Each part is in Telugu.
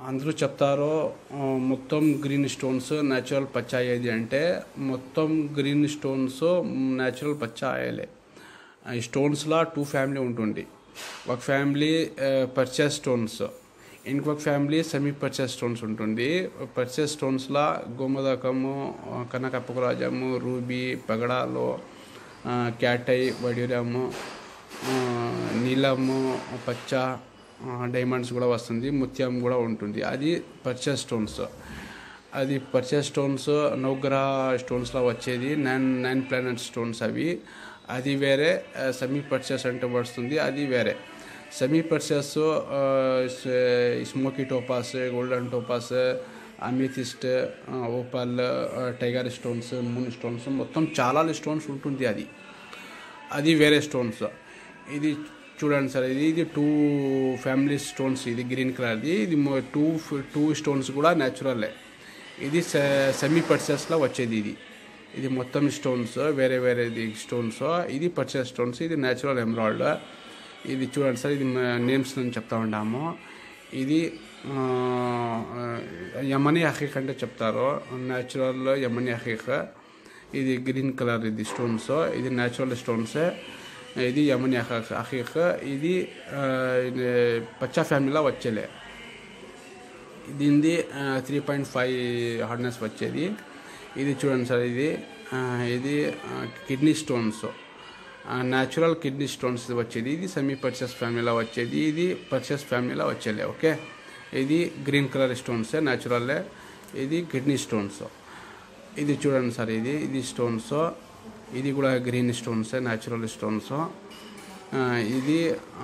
అందరూ చెప్తారు ఆ, మొత్తం గ్రీన్ స్టోన్స్ న్యాచురల్ పచ్చ అయ్యేది అంటే మొత్తం గ్రీన్ స్టోన్స్ న్యాచురల్ పచ్చ అయ్యలే ఈ స్టోన్స్లో టూ ఫ్యామిలీ ఉంటుంది ఒక ఫ్యామిలీ పర్చేస్ స్టోన్స్ ఇంకొక ఫ్యామిలీ సెమీ పర్చేస్ స్టోన్స్ ఉంటుంది పర్చేస్ స్టోన్స్లో గోమదకము కనకప్పకురాజము రూబీ పగడాలు ఆ, క్యాటై వడిరము ఆ, నీలము పచ్చ ఆ, డైమండ్స్ కూడా వస్తుంది ముత్యం కూడా ఉంటుంది అది పర్చేస్ స్టోన్స్ అది పర్చేస్ స్టోన్స్ నవగ్రహ స్టోన్స్లో వచ్చేది నైన్ నైన్ ప్లానెట్ స్టోన్స్ అవి అది వేరే సెమీ పర్చేస్ అంటే వస్తుంది అది వేరే semi precious smoky topaz golden topaz amethyst opal tiger stones moon stones మొత్తం చాలా స్టోన్స్ ఉంటుంది అది అది వేరే స్టోన్స్ ఇది చూడండి సార్ ఇది ఇది టూ ఫ్యామిలీ స్టోన్స్ ఇది గ్రీన్ కలర్ది ఇది టూ టూ స్టోన్స్ కూడా న్యాచురలే ఇది సెమీ పర్చేస్లో వచ్చేది ఇది ఇది మొత్తం స్టోన్స్ వేరే వేరేది స్టోన్స్ ఇది పర్చేస్ స్టోన్స్ ఇది న్యాచురల్ ఎమరాల్డ్ ఇది చూడండి సార్ ఇది నేమ్స్ నేను చెప్తా ఉంటాము ఇది ఆ, యమని హకీక్ అంటే చెప్తారు న్యాచురల్ యమని హకీక్ ఇది గ్రీన్ కలర్ ఇది స్టోన్స్ ఇది న్యాచురల్ స్టోన్స్ ఇది యమని హకీక్ ఇది ఆ, ఇది పచ్చా ఫ్యామిలీలో వచ్చేలే దీనిది త్రీ పాయింట్ ఫైవ్ హార్డ్నెస్ వచ్చేది ఇది చూడండి సార్ ఇది ఆ, ఇది kidney stones natural kidney stones వచ్చేది ఇది సెమీ పర్చేస్ ఫ్యామిలీలో వచ్చేది ఇది పర్చేస్ ఫ్యామిలీలో వచ్చేలే ఓకే ఇది గ్రీన్ కలర్ స్టోన్స్ న్యాచురల్లే ఇది కిడ్నీ స్టోన్స్ ఇది చూడండి సార్ ఇది ఇది స్టోన్స్ ఇది కూడా గ్రీన్ స్టోన్స్ న్యాచురల్ స్టోన్స్ ఇది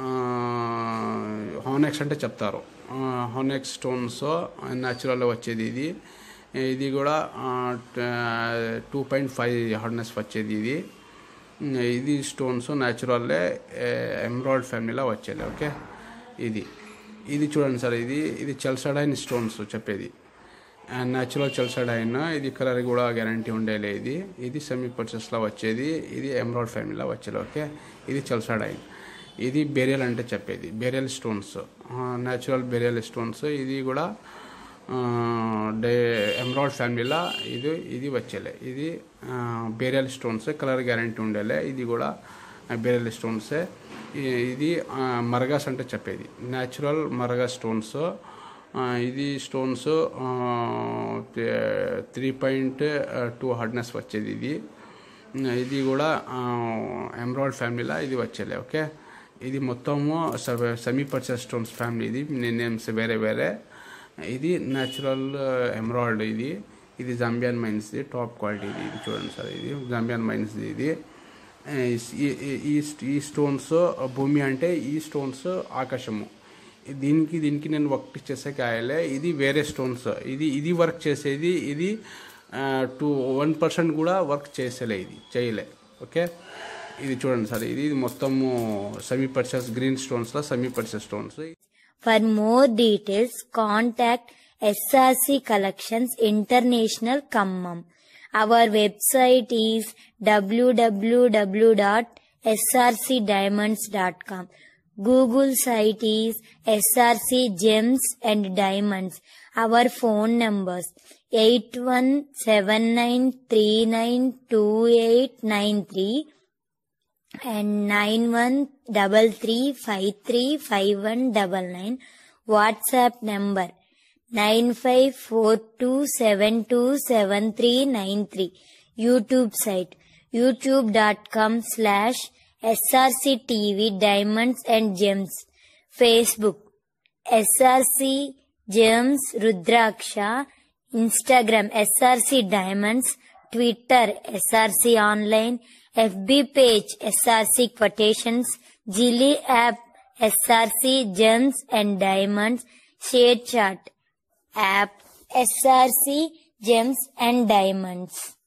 హానెక్స్ అంటే చెప్తారు హానెక్స్ స్టోన్స్ న్యాచురల్ వచ్చేది ఇది ఇది కూడా టూ పాయింట్ ఫైవ్ హార్డ్నెస్ వచ్చేది ఇది ఇది స్టోన్స్ న్యాచురల్లే ఎమరాల్డ్ ఫ్యామిలీలో వచ్చేది ఓకే ఇది ఇది చూడండి సార్ ఇది ఇది చల్సడైన్ స్టోన్స్ చెప్పేది న్యాచురల్ చల్సడైన్ ఇది కలర్ కూడా గ్యారంటీ ఉండేలే ఇది ఇది సెమీ పర్చేస్లో వచ్చేది ఇది ఎమరాల్డ్ ఫ్యామిలీలో వచ్చేది ఓకే ఇది చల్సడైన్ ఇది బేరియల్ అంటే చెప్పేది beryl stones natural beryl stones ఇది కూడా డే ఎమరాల్డ్ ఫ్యామిలీలో ఇది ఇది వచ్చేలే ఇది బేరియల్ స్టోన్స్ కలర్ గ్యారంటీ ఉండేలే ఇది కూడా బేరియల్ స్టోన్సే ఈ- ఇది ఆ, మరగాస్ అంటే చెప్పేది న్యాచురల్ మరగా స్టోన్స్ ఆ, ఇది stones three point two hardness వచ్చేది ఇది ఇది కూడా ఎమరాల్డ్ ఫ్యామిలీలో ఇది వచ్చేలే ఓకే ఇది మొత్తము సెమీ పర్చేస్ స్టోన్స్ ఫ్యామిలీ ఇది నేమ్స్ వేరే వేరే ఇది న్యాచురల్ ఎమరాల్డ్ ఇది ఇది జాంబియన్ మైన్స్ది టాప్ క్వాలిటీ ఇది ఇది చూడండి సార్ ఇది జాంబియన్ మైన్స్ది ఇది ఈ- ఈ- ఈ ఈ స్టోన్స్ భూమి అంటే ఈ స్టోన్స్ ఆకాశము దీనికి దీనికి నేను వర్క్ చేసే కాయలే ఇది వేరే స్టోన్స్ ఇది ఇది వర్క్ చేసేది ఇది టూ వన్ పర్సెంట్ కూడా వర్క్ చేసేలే ఇది చేయలే ఓకే ఇది చూడండి సార్ ఇది ఇది మొత్తము సెమీ పర్చేస్ గ్రీన్ స్టోన్స్లో semi precious stones For more details, contact SRC Collections International Kammam. Our website is www.srcdiamonds.com. Google site is SRC Gems and Diamonds. Our phone numbers 8179392893 and nine one double three five three five one double nine. WhatsApp number nine five four two seven two seven three nine three. YouTube site youtube.com slash SRC TV Diamonds and Gems. Facebook SRC Gems Rudraksha. Instagram SRC Diamonds. Twitter SRC Online. FB page SRC Quotations. Jilly app SRC Gems and Diamonds. Share chart app SRC Gems and Diamonds.